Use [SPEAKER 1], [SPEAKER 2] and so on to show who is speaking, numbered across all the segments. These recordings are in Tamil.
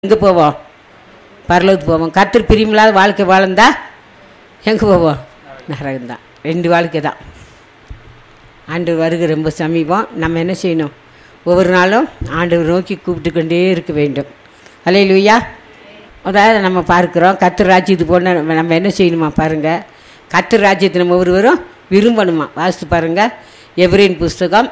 [SPEAKER 1] எங்கே போவோம் பரலோகத்துக்கு போவோம் கத்திர பிரியமில்லாத வாழ்க்கை வாழ்ந்தா எங்கே போவோம் நரகம்தான் ரெண்டு வாழ்க்கை தான் ஆண்டு வருகை ரொம்ப சமீபம் நம்ம என்ன செய்யணும் ஒவ்வொரு நாளும் ஆண்டவர் நோக்கி கூப்பிட்டு கொண்டே இருக்க வேண்டும் அலே லூயா அதாவது நம்ம பார்க்குறோம் கத்திர ராஜ்யத்துக்கு போனால் நம்ம நம்ம என்ன செய்யணுமா பாருங்கள் கத்திர ராஜ்யத்தை நம்ம ஒருவரும் விரும்பணுமா வாசித்து பாருங்கள் எவரின் புஸ்தகம்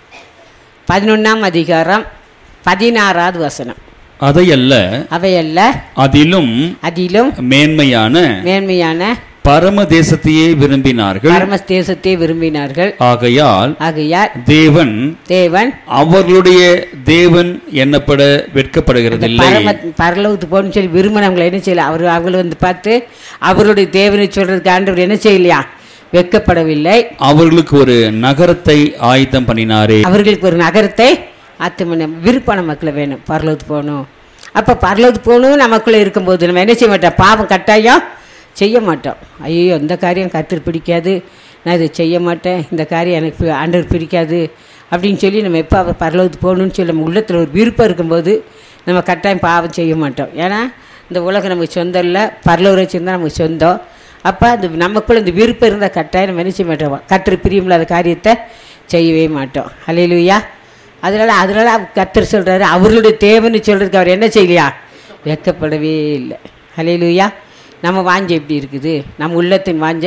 [SPEAKER 1] பதினொன்றாம் அதிகாரம் பதினாறாவது வசனம்
[SPEAKER 2] அதையல்ல
[SPEAKER 1] அவையல்ல
[SPEAKER 2] அதிலும்
[SPEAKER 1] அதிலும்
[SPEAKER 2] மேன்மையான
[SPEAKER 1] மேன்மையான
[SPEAKER 2] பரம தேசத்தையே விரும்பினார்கள்
[SPEAKER 1] பரம தேசத்தை விரும்பினார்கள்
[SPEAKER 2] ஆகையால்
[SPEAKER 1] ஆகையால்
[SPEAKER 2] தேவன்
[SPEAKER 1] தேவன்
[SPEAKER 2] அவர்களுடைய தேவன் எண்ணப்பட
[SPEAKER 1] அந்த
[SPEAKER 2] வெட்கப்படுகிறதில்லை
[SPEAKER 1] பரம பரலோகத்துக்கு போகணும்னு சொல்லி விரும்பினவங்களை என்ன செய்யல அவர் அவங்களை வந்து பார்த்து அவருடைய தேவனை சொல்றதுக்கு ஆண்டவர் என்ன செய்யலையா வெட்கப்படவில்லை
[SPEAKER 2] அவர்களுக்கு ஒரு நகரத்தை ஆயத்தம் பண்ணினாரே
[SPEAKER 1] அவர்களுக்கு ஒரு நகரத்தை ஆத்தமன விருப்பான மக்களை வேணும் பரலோகத்துக்கு போகணும் அப்போ பரலோகத்துக்கு போகணும் நமக்குள்ளே இருக்கும்போது நம்ம என்ன செய்ய மாட்டோம் பாவம் கட்டாயம் செய்ய மாட்டோம் ஐயோ இந்த காரியம் கத்திர பிடிக்காது நான் இதை செய்ய மாட்டேன் இந்த காரியம் எனக்கு பி- ஆண்டவர் பிடிக்காது அப்படின்னு சொல்லி நம்ம எப்போ அவர் பரலோகத்துக்கு போகணும்னு சொல்லி நம்ம உள்ளத்தில் ஒரு விருப்பம் இருக்கும்போது நம்ம கட்டாயம் பாவம் செய்ய மாட்டோம் ஏன்னா இந்த உலகம் நமக்கு சொந்தம் இல்லை பரலோக வச்சுருந்தா நமக்கு சொந்தம் அப்போ அந்த நமக்குள்ள இந்த விருப்பம் இருந்தால் கட்டாயம் நம்ம என்ன செய்ய மாட்டோம் கத்திர பிரியமில்லாத காரியத்தை செய்யவே மாட்டோம் அலையிலுயா அதனால அதனால கத்தர் சொல்றாரு அவர்களுடைய தேவன்னு சொல்றதுக்கு அவர் என்ன செய்யலையா வெட்கப்படவே இல்லை அலையிலுயா நம்ம வாஞ்ச எப்படி இருக்குது நம்ம உள்ளத்தின் வாஞ்ச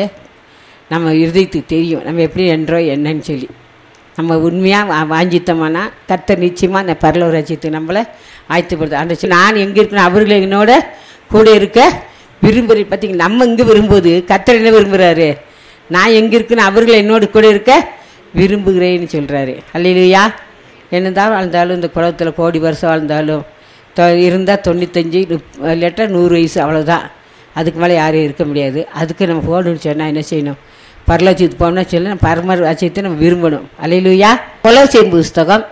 [SPEAKER 1] நம்ம இருதயத்துக்கு தெரியும் நம்ம எப்படி என்றோம் என்னன்னு சொல்லி நம்ம உண்மையாக வாஞ்சித்தோம்னா கத்தர் நிச்சயமாக அந்த பரலோக ராஜ்யத்துக்கு நம்மளை ஆயத்தப்படுது அந்த சொல்லி நான் எங்கே இருக்கணும் அவர்கள் என்னோட கூட இருக்க விரும்புகிற பார்த்தீங்க நம்ம இங்கே விரும்புவது கத்தர் என்ன விரும்புகிறாரு நான் எங்கே இருக்குன்னு அவர்கள் என்னோட கூட இருக்க விரும்புகிறேன்னு சொல்கிறாரு அல்லையா என்னதான் வாழ்ந்தாலும் இந்த குளத்தில் கோடி வருஷம் வாழ்ந்தாலும் தொ இருந்தால் தொண்ணூத்தஞ்சு இல்லாட்டா நூறு வயசு அவ்வளோதான் அதுக்கு மேலே யாரும் இருக்க முடியாது அதுக்கு நம்ம போகணும்னு சொன்னால் என்ன செய்யணும் பரலட்சியத்துக்கு போகணும்னா சொல்லி நம்ம பரம ராஜ்யத்தை நம்ம விரும்பணும் அலையிலுயா கொலோசியன் புஸ்தகம்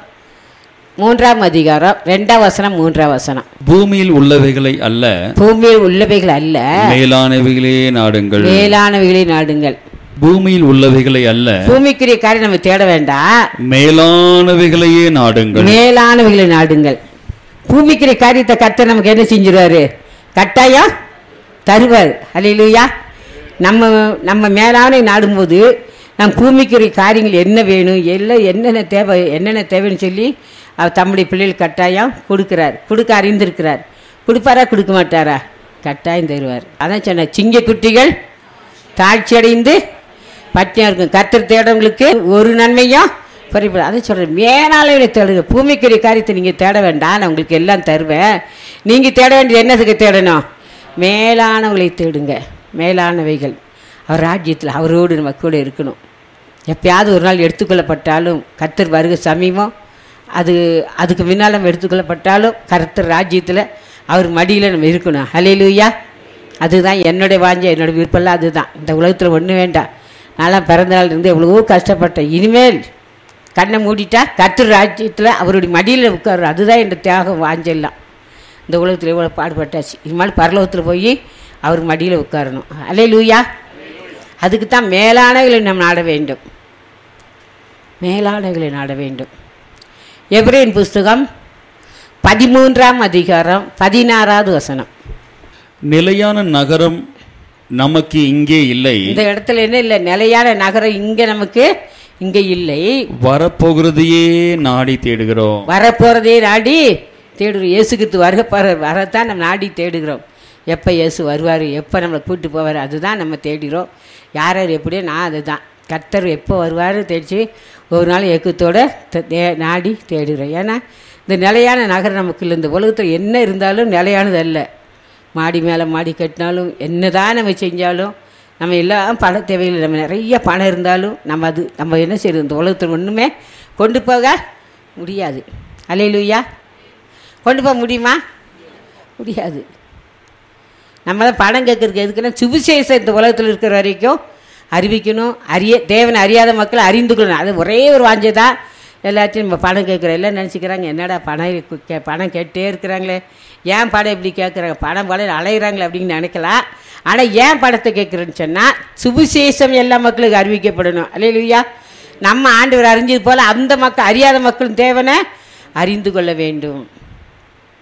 [SPEAKER 1] மூன்றாம் அதிகாரம் ரெண்டாம் வசனம் மூன்றாம் வசனம்
[SPEAKER 2] பூமியில் உள்ளவைகளை அல்ல
[SPEAKER 1] பூமியில் உள்ளவைகள் அல்ல
[SPEAKER 2] மேலானவைகளே நாடுங்கள்
[SPEAKER 1] மேலானவைகளை நாடுங்கள்
[SPEAKER 2] பூமியில் உள்ளவைகளை அல்ல
[SPEAKER 1] பூமிக்குரிய காரியம் நம்ம தேட வேண்டாம்
[SPEAKER 2] மேலானவைகளையே நாடுங்கள்
[SPEAKER 1] மேலானவைகளை நாடுங்கள் பூமிக்குரிய காரியத்தை கர்த்தர் நமக்கு என்ன செஞ்சிருவாரு கட்டாயம் தருவார் அல்லையா நம்ம நம்ம மேலான நாடும்போது நம் பூமிக்குரிய காரியங்கள் என்ன வேணும் எல்லாம் என்னென்ன தேவை என்னென்ன தேவைன்னு சொல்லி அவர் தம்முடைய பிள்ளைகள் கட்டாயம் கொடுக்குறார் கொடுக்க அறிந்திருக்கிறார் கொடுப்பாரா கொடுக்க மாட்டாரா கட்டாயம் தருவார் அதான் சொன்ன சிங்க குட்டிகள் தாழ்ச்சி அடைந்து பட்டினியாக இருக்கும் கத்தர் தேடவங்களுக்கு ஒரு நன்மையும் குறைபட அதை சொல்கிறேன் மேலாளர்களை தேடுங்க பூமிக்குரிய காரியத்தை நீங்கள் தேட வேண்டாம் நான் உங்களுக்கு எல்லாம் தருவேன் நீங்கள் தேட வேண்டியது என்னதுக்கு தேடணும் மேலானவங்களை தேடுங்க மேலானவைகள் அவர் ராஜ்யத்தில் அவரோடு நம்ம கூட இருக்கணும் எப்பயாவது ஒரு நாள் எடுத்துக்கொள்ளப்பட்டாலும் கர்த்தர் வருக சமீபம் அது அதுக்கு முன்னால் நம்ம எடுத்துக்கொள்ளப்பட்டாலும் கர்த்தர் ராஜ்யத்தில் அவர் மடியில் நம்ம இருக்கணும் ஹலேலூயா அதுதான் என்னுடைய வாஞ்ச என்னோட விருப்பம்லாம் அதுதான் இந்த உலகத்தில் ஒன்றும் வேண்டாம் நான்லாம் பிறந்த நாள் இருந்து எவ்வளவோ கஷ்டப்பட்டேன் இனிமேல் கண்ணை மூடிட்டா கர்த்தர் ராஜ்யத்தில் அவருடைய மடியில் உட்காரு அதுதான் என் தியாகம் வாஞ்செல்லாம் இந்த உலகத்தில் எவ்வளோ பாடுபட்டாச்சு இனிமேல் பரலோகத்தில் போய் அவர் மடியில் உட்காரணும் அலே லூயா அதுக்கு தான் மேலானவர்களை நாம் நாட வேண்டும் மேலானவர்களை நாட வேண்டும் எப்ரேன் புஸ்தகம் பதிமூன்றாம் அதிகாரம் பதினாறாவது வசனம்
[SPEAKER 2] நிலையான நகரம் நமக்கு இங்கே இல்லை
[SPEAKER 1] இந்த இடத்துல என்ன இல்லை நிலையான நகரம் இங்கே நமக்கு இங்கே இல்லை
[SPEAKER 2] வரப்போகிறதையே நாடி தேடுகிறோம்
[SPEAKER 1] வரப்போகிறதே நாடி தேடுகிறோம் இயேசுக்கு வருக போகிற வரத்தான் நம்ம நாடி தேடுகிறோம் எப்போ இயேசு வருவார் எப்போ நம்மளை கூப்பிட்டு போவார் அதுதான் நம்ம தேடுகிறோம் யார் யார் எப்படியோ நான் அதுதான் கர்த்தர் எப்போ வருவார் தேடிச்சு ஒரு நாள் ஏக்கத்தோட த- தே- நாடி தேடுகிறோம் ஏன்னா இந்த நிலையான நகரம் நமக்கு இல்லை இந்த உலகத்தில் என்ன இருந்தாலும் நிலையானது அல்ல மாடி மேலே மாடி கட்டினாலும் என்ன தான் நம்ம செஞ்சாலும் நம்ம எல்லாம் பண தேவைகள் நம்ம நிறைய பணம் இருந்தாலும் நம்ம அது நம்ம என்ன செய்யறது இந்த உலகத்தில் ஒன்றுமே கொண்டு போக முடியாது அலையிலுயா கொண்டு போக முடியுமா முடியாது நம்ம தான் பணம் கேட்கறதுக்கு எதுக்குன்னா சுவிசேஷம் இந்த உலகத்தில் இருக்கிற வரைக்கும் அறிவிக்கணும் அறிய தேவனை அறியாத மக்கள் அறிந்து கொள்ளணும் அது ஒரே ஒரு வாஞ்சை தான் எல்லாத்தையும் நம்ம பணம் கேட்குறோம் எல்லாம் நினச்சிக்கிறாங்க என்னடா பணம் இருக்கு- கே பணம் கேட்டே இருக்கிறாங்களே ஏன் பணம் இப்படி கேட்குறாங்க பணம் பணம் அலையிறாங்களே அப்படின்னு நினைக்கலாம் ஆனால் ஏன் பணத்தை கேட்குறேன்னு சொன்னால் சுவிசேஷம் எல்லா மக்களுக்கு அறிவிக்கப்படணும் அல்லையா நம்ம ஆண்டவர் அறிஞ்சது போல் அந்த மக்கள் அறியாத மக்களும் தேவனை அறிந்து கொள்ள வேண்டும்